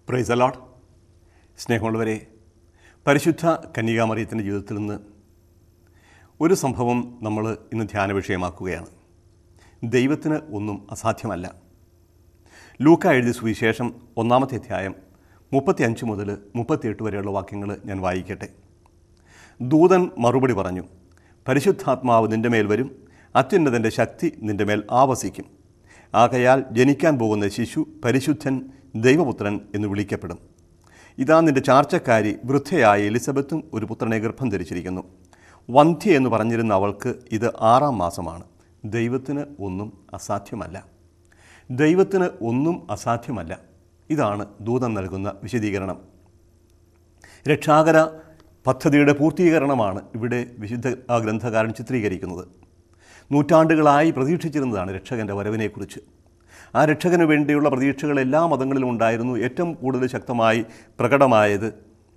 price allot സ്നേഹമുള്ളവരെ പരിശുദ്ധ കന്യകാമറിയത്തിൻ്റെ ജീവിതത്തിൽ നിന്ന് ഒരു സംഭവം നമ്മൾ ഇന്ന് ധ്യാന വിഷയമാക്കുകയാണ് ദൈവത്തിന് ഒന്നും അസാധ്യമല്ല ലൂക്ക എഴുതിയ സുവിശേഷം ഒന്നാമത്തെ അധ്യായം മുപ്പത്തി അഞ്ച് മുതൽ മുപ്പത്തിയെട്ട് വരെയുള്ള വാക്യങ്ങൾ ഞാൻ വായിക്കട്ടെ ദൂതൻ മറുപടി പറഞ്ഞു പരിശുദ്ധാത്മാവ് നിന്റെ മേൽ വരും അത്യുന്നതൻ്റെ ശക്തി നിന്റെ മേൽ ആവസിക്കും ആകയാൽ ജനിക്കാൻ പോകുന്ന ശിശു പരിശുദ്ധൻ ദൈവപുത്രൻ എന്ന് വിളിക്കപ്പെടും ഇതാ നിന്റെ ചാർച്ചക്കാരി വൃദ്ധയായ എലിസബത്തും ഒരു പുത്രനെ ഗർഭം ധരിച്ചിരിക്കുന്നു വന്ധ്യ എന്ന് പറഞ്ഞിരുന്ന അവൾക്ക് ഇത് ആറാം മാസമാണ് ദൈവത്തിന് ഒന്നും അസാധ്യമല്ല ദൈവത്തിന് ഒന്നും അസാധ്യമല്ല ഇതാണ് ദൂതൻ നൽകുന്ന വിശദീകരണം രക്ഷാകര പദ്ധതിയുടെ പൂർത്തീകരണമാണ് ഇവിടെ വിശുദ്ധ ആ ഗ്രന്ഥകാരൻ ചിത്രീകരിക്കുന്നത് നൂറ്റാണ്ടുകളായി പ്രതീക്ഷിച്ചിരുന്നതാണ് രക്ഷകൻ്റെ വരവിനെക്കുറിച്ച് ആ രക്ഷകന് വേണ്ടിയുള്ള പ്രതീക്ഷകൾ എല്ലാ മതങ്ങളിലും ഉണ്ടായിരുന്നു ഏറ്റവും കൂടുതൽ ശക്തമായി പ്രകടമായത്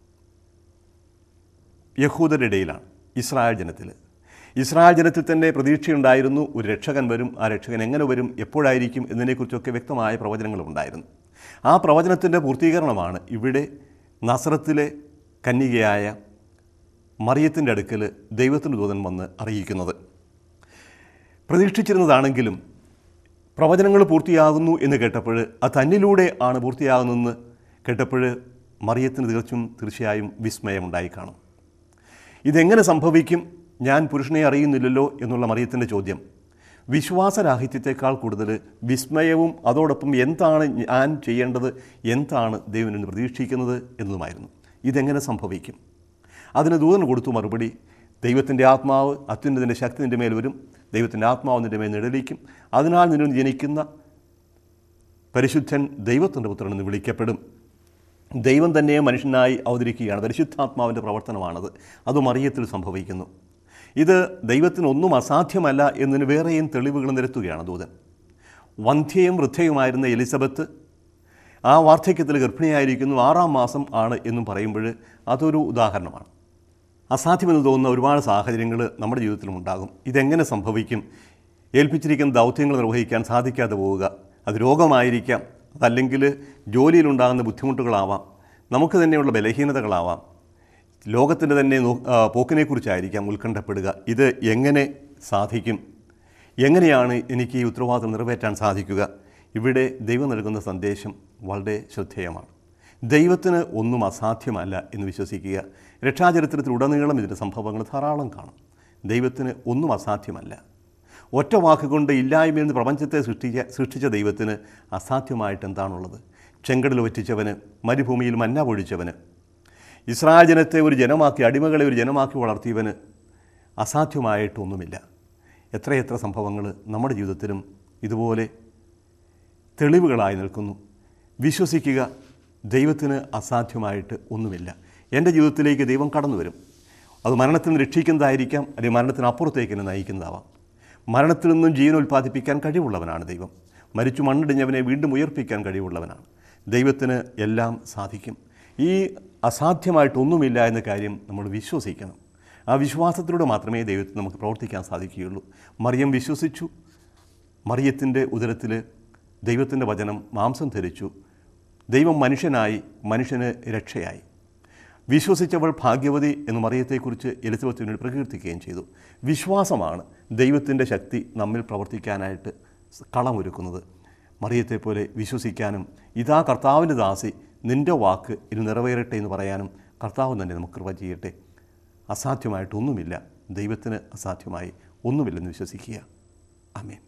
യഹൂദരുടെ ഇടയിലാണ് ഇസ്രായേൽ ജനത്തിൽ ഇസ്രായേൽ ജനത്തിൽ തന്നെ പ്രതീക്ഷയുണ്ടായിരുന്നു ഒരു രക്ഷകൻ വരും ആ രക്ഷകൻ എങ്ങനെ വരും എപ്പോഴായിരിക്കും എന്നതിനെക്കുറിച്ചൊക്കെ വ്യക്തമായ പ്രവചനങ്ങളുണ്ടായിരുന്നു ആ പ്രവചനത്തിൻ്റെ പൂർത്തീകരണമാണ് ഇവിടെ നസറത്തിലെ കന്യകയായ മറിയത്തിൻ്റെ അടുക്കൽ ദൈവത്തിൻ്റെ ദൂതൻ വന്ന് അറിയിക്കുന്നത് പ്രതീക്ഷിച്ചിരുന്നതാണെങ്കിലും പ്രവചനങ്ങൾ പൂർത്തിയാകുന്നു എന്ന് കേട്ടപ്പോൾ അത് തന്നിലൂടെ ആണ് പൂർത്തിയാകുന്നതെന്ന് കേട്ടപ്പോൾ മറിയത്തിന് തീർച്ചും തീർച്ചയായും വിസ്മയമുണ്ടായി കാണും ഇതെങ്ങനെ സംഭവിക്കും ഞാൻ പുരുഷനെ അറിയുന്നില്ലല്ലോ എന്നുള്ള മറിയത്തിൻ്റെ ചോദ്യം വിശ്വാസരാഹിത്യത്തെക്കാൾ കൂടുതൽ വിസ്മയവും അതോടൊപ്പം എന്താണ് ഞാൻ ചെയ്യേണ്ടത് എന്താണ് ദൈവം എന്ന് പ്രതീക്ഷിക്കുന്നത് എന്നതുമായിരുന്നു ഇതെങ്ങനെ സംഭവിക്കും അതിന് ദൂതൻ കൊടുത്തു മറുപടി ദൈവത്തിൻ്റെ ആത്മാവ് അത്യുന്നതിൻ്റെ ശക്തി നിൻ്റെ മേൽ വരും ദൈവത്തിൻ്റെ ആത്മാവ് നിൻ്റെ മേൽ നിഴലിക്കും അതിനാൽ നിന്നിൽ ജനിക്കുന്ന പരിശുദ്ധൻ ദൈവത്തിൻ്റെ പുത്രൻ എന്ന് വിളിക്കപ്പെടും ദൈവം തന്നെ മനുഷ്യനായി അവതരിക്കുകയാണ് പരിശുദ്ധാത്മാവിൻ്റെ പ്രവർത്തനമാണത് അത് മറിയത്തിൽ സംഭവിക്കുന്നു ഇത് ദൈവത്തിന് ഒന്നും അസാധ്യമല്ല എന്നതിന് വേറെയും തെളിവുകൾ നിരത്തുകയാണ് ദൂതൻ വന്ധ്യയും വൃദ്ധയുമായിരുന്ന എലിസബത്ത് ആ വാർദ്ധക്യത്തിൽ ഗർഭിണിയായിരിക്കുന്നു ആറാം മാസം ആണ് എന്നും പറയുമ്പോൾ അതൊരു ഉദാഹരണമാണ് അസാധ്യമെന്ന് തോന്നുന്ന ഒരുപാട് സാഹചര്യങ്ങൾ നമ്മുടെ ജീവിതത്തിലും ഉണ്ടാകും ഇതെങ്ങനെ സംഭവിക്കും ഏൽപ്പിച്ചിരിക്കുന്ന ദൗത്യങ്ങൾ നിർവഹിക്കാൻ സാധിക്കാതെ പോവുക അത് രോഗമായിരിക്കാം അതല്ലെങ്കിൽ ജോലിയിലുണ്ടാകുന്ന ബുദ്ധിമുട്ടുകളാവാം നമുക്ക് തന്നെയുള്ള ബലഹീനതകളാവാം ലോകത്തിൻ്റെ തന്നെ നോ- ആ, പോക്കിനെക്കുറിച്ചായിരിക്കാം ഉത്കണ്ഠപ്പെടുക ഇത് എങ്ങനെ സാധിക്കും എങ്ങനെയാണ് എനിക്ക് ഈ ഉത്തരവാദിത്വം നിറവേറ്റാൻ സാധിക്കുക ഇവിടെ ദൈവം നൽകുന്ന സന്ദേശം വളരെ ശ്രദ്ധേയമാണ് ദൈവത്തിന് ഒന്നും അസാധ്യമല്ല എന്ന് വിശ്വസിക്കുക രക്ഷാചരിത്രത്തിൽ ഉടനീളം ഇതിൻ്റെ സംഭവങ്ങൾ ധാരാളം കാണും ദൈവത്തിന് ഒന്നും അസാധ്യമല്ല ഒറ്റ വാക്കുകൊണ്ട് ഇല്ലായ്മയിൽ നിന്ന് പ്രപഞ്ചത്തെ സൃഷ്ടിച്ച സൃഷ്ടിച്ച ദൈവത്തിന് അസാധ്യമായിട്ട് എന്താണുള്ളത് ചെങ്കടൽ വറ്റിച്ചവന് മരുഭൂമിയിൽ മന്ന പൊഴിച്ചവന് ഇസ്രായേൽ ജനത്തെ ഒരു ജനമാക്കി അടിമകളെ ഒരു ജനമാക്കി വളർത്തിയവന് അസാധ്യമായിട്ടൊന്നുമില്ല എത്രയെത്ര സംഭവങ്ങൾ നമ്മുടെ ജീവിതത്തിലും ഇതുപോലെ തെളിവുകളായി നിൽക്കുന്നു വിശ്വസിക്കുക ദൈവത്തിന് അസാധ്യമായിട്ട് ഒന്നുമില്ല എൻ്റെ ജീവിതത്തിലേക്ക് ദൈവം കടന്നു വരും അത് മരണത്തിൽ നിന്ന് രക്ഷിക്കുന്നതായിരിക്കാം അല്ലെങ്കിൽ മരണത്തിന് അപ്പുറത്തേക്ക് എന്നെ നയിക്കുന്നതാവാം മരണത്തിൽ നിന്നും ജീവൻ ഉൽപ്പാദിപ്പിക്കാൻ കഴിവുള്ളവനാണ് ദൈവം മരിച്ചു മണ്ണിടിഞ്ഞവനെ വീണ്ടും ഉയർപ്പിക്കാൻ കഴിവുള്ളവനാണ് ദൈവത്തിന് എല്ലാം സാധിക്കും ഈ അസാധ്യമായിട്ടൊന്നുമില്ല എന്ന കാര്യം നമ്മൾ വിശ്വസിക്കണം ആ വിശ്വാസത്തിലൂടെ മാത്രമേ ദൈവത്തിൽ നമുക്ക് പ്രവർത്തിക്കാൻ സാധിക്കുകയുള്ളൂ മറിയം വിശ്വസിച്ചു മറിയത്തിൻ്റെ ഉദരത്തിൽ ദൈവത്തിൻ്റെ വചനം മാംസം ധരിച്ചു ദൈവം മനുഷ്യനായി മനുഷ്യന് രക്ഷയായി വിശ്വസിച്ചവൾ ഭാഗ്യവതി എന്ന് മറിയത്തെക്കുറിച്ച് എലിസബത്തിനോട് പ്രകീർത്തിക്കുകയും ചെയ്തു വിശ്വാസമാണ് ദൈവത്തിൻ്റെ ശക്തി നമ്മിൽ പ്രവർത്തിക്കാനായിട്ട് കളമൊരുക്കുന്നത് മറിയത്തെപ്പോലെ വിശ്വസിക്കാനും ഇതാ കർത്താവിൻ്റെ ദാസി നിൻ്റെ വാക്ക് ഇത് നിറവേറട്ടെ എന്ന് പറയാനും കർത്താവ് തന്നെ നമുക്ക് കൃപ ചെയ്യട്ടെ അസാധ്യമായിട്ടൊന്നുമില്ല ദൈവത്തിന് അസാധ്യമായി ഒന്നുമില്ലെന്ന് വിശ്വസിക്കുക ആമേൻ